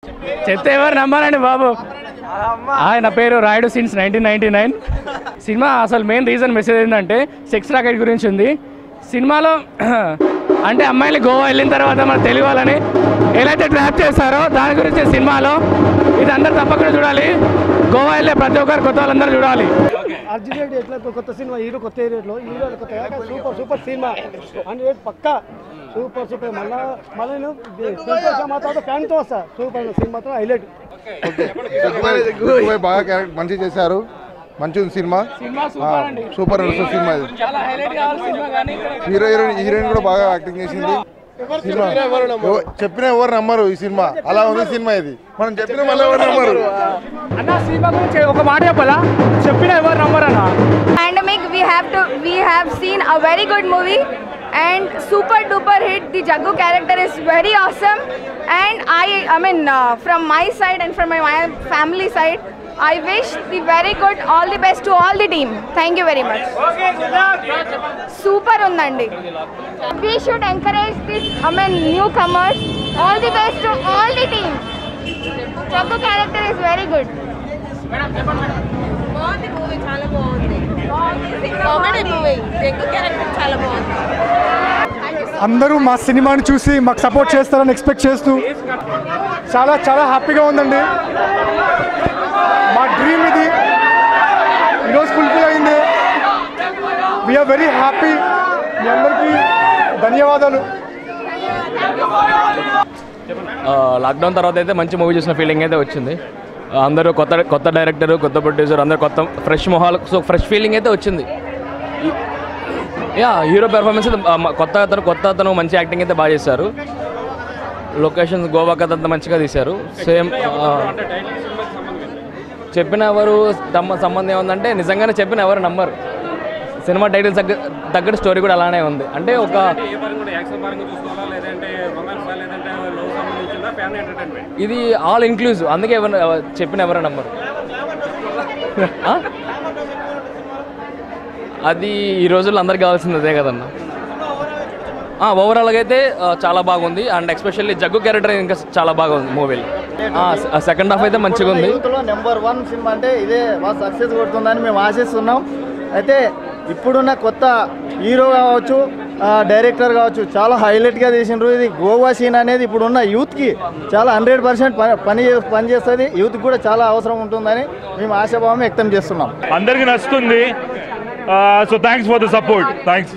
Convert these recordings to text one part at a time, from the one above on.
చెప్తే ఎవరు నమ్మాలండి బాబు ఆయన పేరు Rayudu since nineteen ninety nine cinema అసలు మెయిన్ రీజన్ మెసేజ్ ఏంటంటే సెక్స్ రాకెట్ గురించి ఉంది సినిమాలో అంటే అమ్మాయిలు గోవా వెళ్ళిన తర్వాత మన తెలుగు వాళ్ళని ఎలా అయితే ట్రాప్ చేస్తారో దాని గురించి సినిమాలో ఇది అందరు తప్పకుండా చూడాలి గోవా వెళ్ళే ప్రతి ఒక్కరు కొత్త వాళ్ళందరూ చూడాలి అర్జున్ రెడ్డి ఎట్లా కొత్త సినిమా హీరో కొత్త హీరోలో హీరో కొత్త సూపర్ సూపర్ సినిమా హండ్రెడ్ పక్కా సూపర్ సూపర్ మళ్ళా మళ్ళీ నేను మాతో ఫ్యాన్తో వస్తా సూపర్ సినిమాతో హైలైట్ జగ్గుబాయ్ బాగా క్యారెక్టర్ మంచిగా చేశారు మంచి ఉంది సినిమా సినిమా ఆ, సూపర్ అండి సూపర్ నడుస్తుంది సినిమా ఇది చాలా హైలైట్ కావాలి సినిమా కానీ హీరో హీరోయిన్ హీరోయిన్ కూడా బాగా యాక్టింగ్ చేసింది సినిమా ఎవ- చెప్పిన ఎవరు నమ్మరు ఈ సినిమా అలా ఉంది సినిమా ఇది మనం చెప్పిన మళ్ళీ ఎవరు నమ్మరు అన్న సినిమా గురించి ఒక మాట చెప్పాలా చెప్పిన ఎవరు నమ్మరన్నా pandemic we have to we have seen a very good movie and super duper hit the jaggu character is very awesome and i i mean uh, from my side and from my, my family side i wish the very good all the best to all the team thank you very much super ఉందండి we should encourage this i mean newcomers all the best to all the team jaggu character is very good బాగుంది movie చాలా బాగుంది comedy movie jug character చాలా బాగుంది అందరూ మా సినిమాని చూసి మాకు సపోర్ట్ చేస్తారని ఎక్స్పెక్ట్ చేస్తూ చాలా చాలా హ్యాపీగా ఉందండి మా డ్రీమ్ ఇది ఈరోజు ఫుల్ఫిల్ అయింది వీఆర్ వెరీ హ్యాపీ మీ అందరికీ ధన్యవాదాలు లాక్డౌన్ తర్వాత అయితే మంచి మూవీ చూసిన ఫీలింగ్ అయితే వచ్చింది ఆ, అందరూ కొత్త కొత్త డైరెక్టర్ కొత్త ప్రొడ్యూసర్ అందరూ కొత్త ఫ్రెష్ మొహాలు సో ఫ్రెష్ ఫీలింగ్ అయితే వచ్చింది ఈ- యా హీరో పెర్ఫార్మెన్స్ అయితే, ఆ, మ- కొత్త అతను కొత్త అతను మంచి యాక్టింగ్ అయితే బాగా చేశారు లొకేషన్ గోవా కథ అంతా మంచిగా తీశారు సేమ్ చెప్పిన ఎవరు తమ సంబంధం ఏముందంటే నిజంగానే చెప్పిన ఎవరు నమ్మరు సినిమా టైటిల్ తగ్గ తగ్గట్టు స్టోరీ కూడా అలానే ఉంది అంటే ఒక ఇది ఆల్ ఇంక్లూజివ్ అందుకే ఎవరు చెప్పిన ఎవరు నమ్మరు ఆ? అది ఈ రోజుల్లో అందరికి కావాల్సింది అదే కదన్న ఓవరాల్గా అయితే ఆ, చాలా బాగుంది అండ్ ఎస్పెషల్లీ జగ్గు క్యారెక్టర్ ఇంకా చాలా బాగుంది మూవీలో సెకండ్ హాఫ్ అయితే మంచిగా ఉంది యూత్లో నెంబర్ వన్ సినిమా అంటే ఇదే బాగా సక్సెస్ కొడుతుందని మేము ఆశిస్తున్నాం అయితే ఇప్పుడున్న కొత్త హీరో కావచ్చు ఆ, డైరెక్టర్ కావచ్చు చాలా హైలైట్గా తీసిండ్రు ఇది గోవా సీన్ అనేది ఇప్పుడున్న యూత్కి చాలా హండ్రెడ్ పర్సెంట్ పని చే- పని చేస్తుంది యూత్కి కూడా చాలా అవసరం ఉంటుందని మేము ఆశాభావం వ్యక్తం చేస్తున్నాం అందరికి నచ్చుతుంది so thanks for the support thanks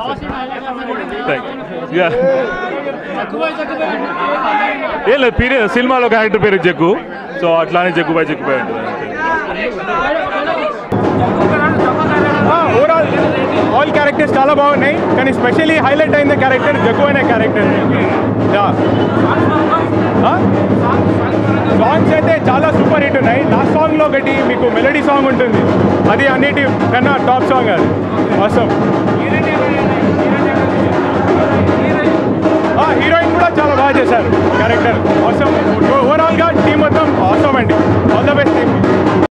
ఏం లేదు పీరి సినిమాలో క్యారెక్టర్ పేరు జగ్గు సో అట్లానే జగ్గుబాయ్ జగ్గుబాయ్ ఉంటుంది ఓవరాల్ ఆల్ క్యారెక్టర్స్ చాలా బాగున్నాయి కానీ స్పెషల్లీ హైలైట్ అయిన క్యారెక్టర్ జగ్గు అనే క్యారెక్టర్ సాంగ్స్ అయితే చాలా సూపర్ హిట్ ఉన్నాయి లాస్ట్ సాంగ్లో ఒకటి మీకు మెలడీ సాంగ్ ఉంటుంది అది అన్నిటి కన్నా టాప్ సాంగ్ అది అవసరం